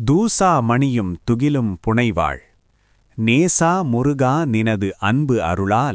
தூசா மணியும் துகிலும் புனைவாள் நேசா முருகா நினது அன்பு அருளால்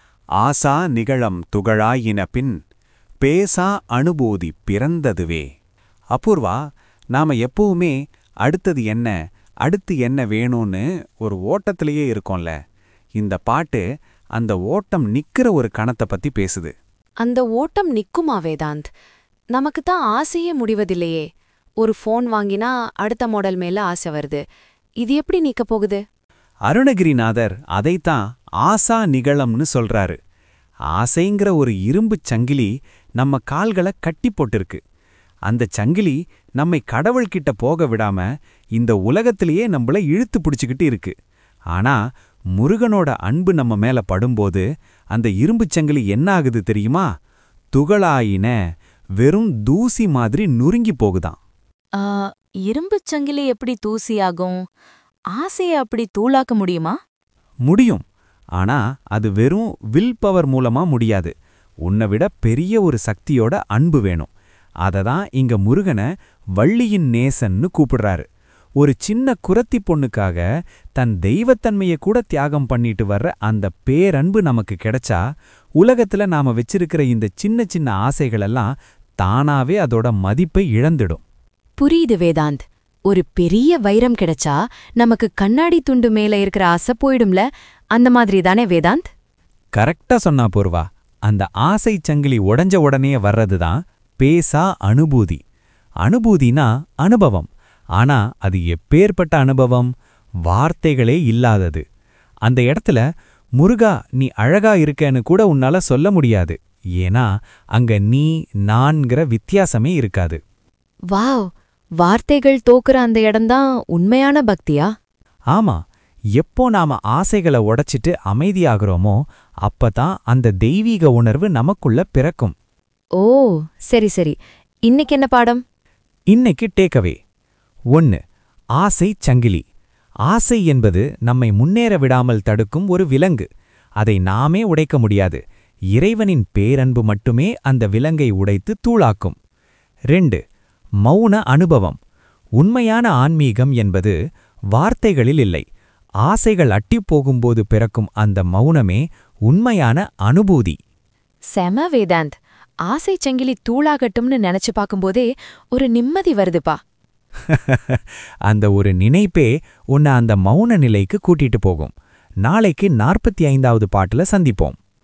ஆசா நிகழம் துகழாயின பின் பேசா அனுபூதி பிறந்ததுவே அபூர்வா நாம எப்பவுமே அடுத்தது என்ன அடுத்து என்ன வேணும்னு ஒரு ஓட்டத்திலேயே இருக்கோம்ல இந்த பாட்டு அந்த ஓட்டம் நிக்கிற ஒரு கணத்தை பத்தி பேசுது அந்த ஓட்டம் நிக்குமா வேதாந்த் நமக்கு தான் ஆசையே முடிவதில்லையே ஒரு ஃபோன் வாங்கினா அடுத்த மாடல் மேல ஆசை வருது இது எப்படி நிக்க போகுது அருணகிரிநாதர் அதைத்தான் ஆசா நிகழம்னு சொல்றாரு ஆசைங்கிற ஒரு இரும்புச் சங்கிலி நம்ம கால்களை கட்டி போட்டிருக்கு அந்த சங்கிலி நம்மை கடவுள்கிட்ட போக விடாம இந்த உலகத்திலேயே நம்மள இழுத்து பிடிச்சுக்கிட்டு இருக்கு ஆனா முருகனோட அன்பு நம்ம மேல படும்போது அந்த இரும்புச் சங்கிலி என்ன ஆகுது தெரியுமா துகளாயின வெறும் தூசி மாதிரி நுருங்கி போகுதாம் ஆ, இரும்புச் சங்கிலி எப்படி தூசியாகும் ஆசையை அப்படி தூளாக்க முடியுமா முடியும் ஆனா அது வெறும் வில் பவர் மூலமா முடியாது உன்னை விட பெரிய ஒரு சக்தியோட அன்பு வேணும் அதை தான் இங்க முருகனை வள்ளியின் நேசன்னு கூப்பிடுறாரு ஒரு சின்ன குரத்தி பொண்ணுக்காக தன் தெய்வத்தன்மையை கூட தியாகம் பண்ணிட்டு வர்ற அந்த பேரன்பு நமக்கு கிடைச்சா உலகத்துல நாம வச்சிருக்கிற இந்த சின்ன சின்ன ஆசைகளெல்லாம் தானாவே அதோட மதிப்பை இழந்துடும் புரியுது வேதாந்த் ஒரு பெரிய வைரம் கிடைச்சா நமக்கு கண்ணாடி துண்டு மேல இருக்கிற ஆசை போயிடும்ல அந்த மாதிரி தானே வேதாந்த் கரெக்டா சொன்னா பூர்வா அந்த ஆசை சங்கிலி உடைஞ்ச உடனே வர்றதுதான் பேசா அனுபூதி அனுபூதினா அனுபவம் ஆனா அது எப்பேற்பட்ட அனுபவம் வார்த்தைகளே இல்லாதது அந்த இடத்துல முருகா நீ அழகா இருக்கேன்னு கூட உன்னால சொல்ல முடியாது ஏன்னா அங்க நீ நான்கிற வித்தியாசமே இருக்காது வாவ் வார்த்தைகள் தோக்குற அந்த இடம்தான் உண்மையான பக்தியா ஆமா எப்போ நாம ஆசைகளை உடைச்சிட்டு அமைதியாகிறோமோ அப்பதான் அந்த தெய்வீக உணர்வு நமக்குள்ள பிறக்கும் ஓ சரி சரி இன்னைக்கு என்ன பாடம் இன்னைக்கு டேக்கவே ஒன்னு ஆசை சங்கிலி ஆசை என்பது நம்மை முன்னேற விடாமல் தடுக்கும் ஒரு விலங்கு அதை நாமே உடைக்க முடியாது இறைவனின் பேரன்பு மட்டுமே அந்த விலங்கை உடைத்து தூளாக்கும் ரெண்டு மௌன அனுபவம் உண்மையான ஆன்மீகம் என்பது வார்த்தைகளில் இல்லை ஆசைகள் அட்டிப் போகும்போது பிறக்கும் அந்த மௌனமே உண்மையான அனுபூதி செம வேதாந்த் ஆசை சங்கிலி தூளாகட்டும்னு நினைச்சு பார்க்கும்போதே ஒரு நிம்மதி வருதுப்பா அந்த ஒரு நினைப்பே உன்னை அந்த மௌன நிலைக்கு கூட்டிட்டு போகும் நாளைக்கு நாற்பத்தி ஐந்தாவது பாட்டுல சந்திப்போம்